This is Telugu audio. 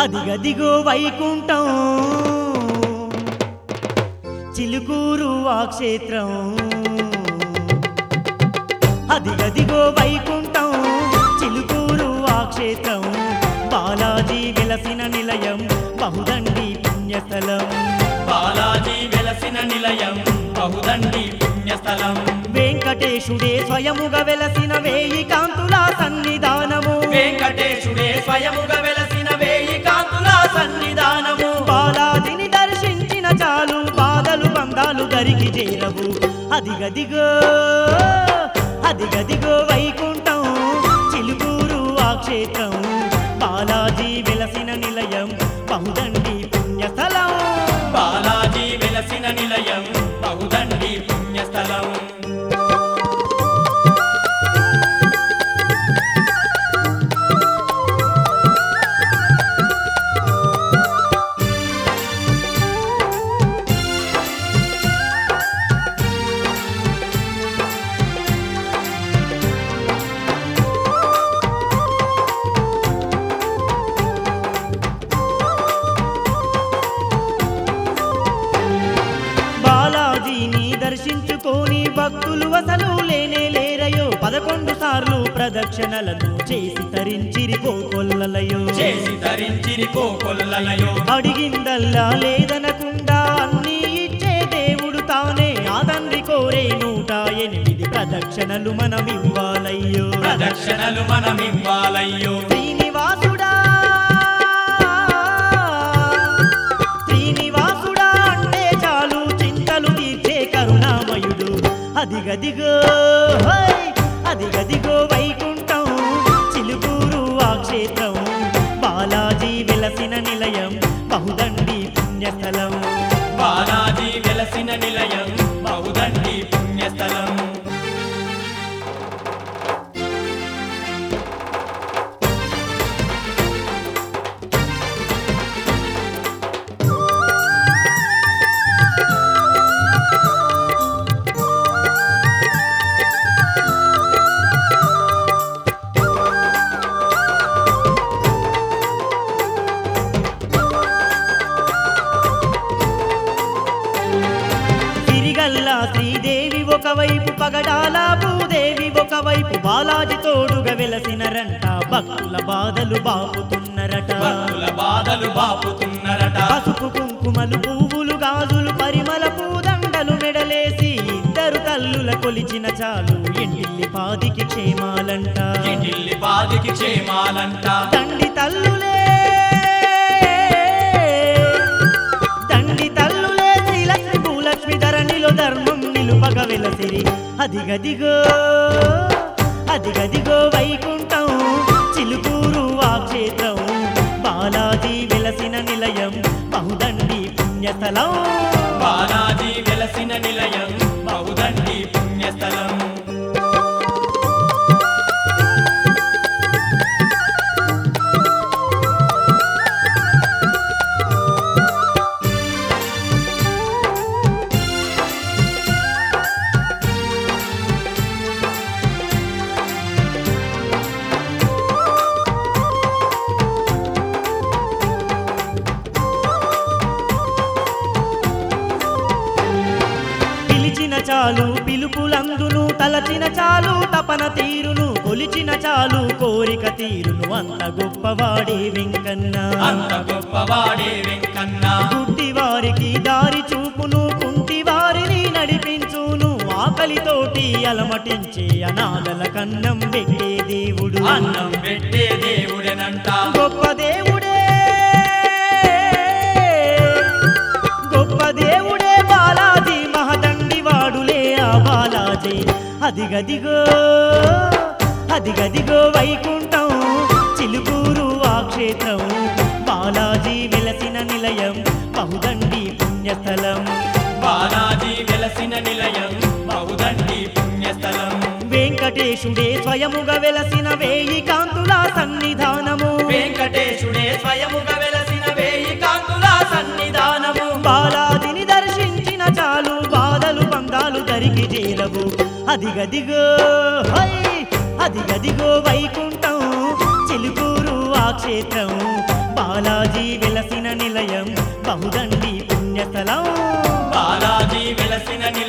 అదిగదిగో వైకుంఠం చిలుకూరు ఆ క్షేత్రం అదిగదిగో వైకుంఠం చిలుకూరు ఆ క్షేత్రం బాలాజీ వెలసిన నిలయం బహుదండి పుణ్యస్థలం బాలాజీ వెలసిన నిలయం బహుదండి పుణ్యస్థలం వెంకటేశుడే స్వయముగా వెలసిన వేయి కాంతుల సన్నిధానము వెంకటేశుడే స్వయముగా వెలసిన వేయి కాంతుల సన్నిధానము బాలాజిని దర్శించిన చాలు బాధలు బంధాలు దరికి చేరవు అదిగదిగో అదిగదిగో వైకుంఠం చిలుకూరు ఆ క్షేత్రం బాలాజీ వెలసిన నిలయం బహుదండి పుణ్యస్థలం బాలాజీ వెలసిన నిలయం బహుదండి పుణ్యస్థలం బాలాజీని దర్శించుకొని భక్తులు అసలు లేనే లేరయో పదకొండు సార్లు ప్రదక్షిణలను చేసి తరించిరి కోకొల్లలయో చేసి ధరించిరి కోకొల్లలయో అడిగిందల్లా లేదనకుండా అన్నీ ఇచ్చే దేవుడు తానే ఆ తండ్రి కోరే నూట ఎనిమిది ప్రదక్షిణలు మనం ఇవ్వాలయ్యో ప్రదక్షిణలు మనమివ్వాలయ్యో శ్రీనివాసుడా శ్రీనివాసుడా అంటే చాలు చింతలు తీర్చే కరుణామయుడు అదిగదిగో హై! అదిగదిగో వైకుంఠం చిలుకూరు ఆ క్షేత్రం బాలాజీ వెలసిన నిలయం బహుదండి పుణ్యస్థలం బాలాజీ వెలసిన నిలయం బహుదండి పుణ్యస్థలం తిరిగల్లా శ్రీదేవి ఒకవైపు పగడాల భూదేవి ఒకవైపు బాలాజీ తోడుగా వెలసినరంట భక్తుల బాధలు బాపుతున్నరట భక్తుల బాధలు బాపుతున్నరట పసుపు కుంకుమలు పువ్వులు గాజులు పరిమళ పూదండలు మెడలేసి ఇద్దరు తల్లుల కొలిచిన చాలు ఎండిల్లి పాదికి క్షేమాలంట ఇంటిల్లి పాదికి క్షేమాలంట తండ్రి తల్లులే తండ్రి తల్లులే శ్రీలక్ష్మి భూలక్ష్మి ధరణిలో ధర్మం నిలుపగ వెలసిరి అదిగదిగో అదిగదిగో వైకుంఠం చిలుకూరు ఆ క్షేత్రం బాలాజీ వెలసిన నిలయం బహుదండి పుణ్యస్థలం బాలాజీ వెలసిన నిలయం బహుదండి పుణ్యస్థలం పిలిచిన చాలు పిలుపులందును తలచిన చాలు తపన తీరును కొలిచిన చాలు కోరిక తీరును అంత గొప్పవాడే వెంకన్న అంత గొప్పవాడే వెంకన్న గుడ్డి వారికి దారి చూపును కుంటి వారిని నడిపించును ఆకలితోటి అలమటించే అనాథల కన్నం పెట్టే దేవుడు అన్నం పెట్టే దేవుడెనంట గొప్ప దేవుడే గొప్ప దేవుడే బాలాజీ మహదండి వాడులే ఆ బాలాజీ అదిగదిగో అదిగదిగో వైకుంఠం చిలుకూరు ఆ క్షేత్రం బాలాజీ వెలసిన నిలయం బహుదండి పుణ్యస్థలం బాలాజీ వెలసిన నిలయం బహుదండి పుణ్యస్థలం వెంకటేశుడే స్వయముగా వెలసిన వేయి కాంతుల సన్నిధానము వెంకటేశుడే స్వయముగా వెలసిన వేయి కాంతుల సన్నిధానము బాలాదిని దర్శించిన చాలు బాధలు బంధాలు దరికి చేరవు అదిగదిగో హై అదిగదిగో వైకుంఠం చిలుకూరు ఆ క్షేత్రం బాల బాలాజీ వెలసిన నిలయం బహుదండి పుణ్యస్థలం బాలాజీ వెలసిన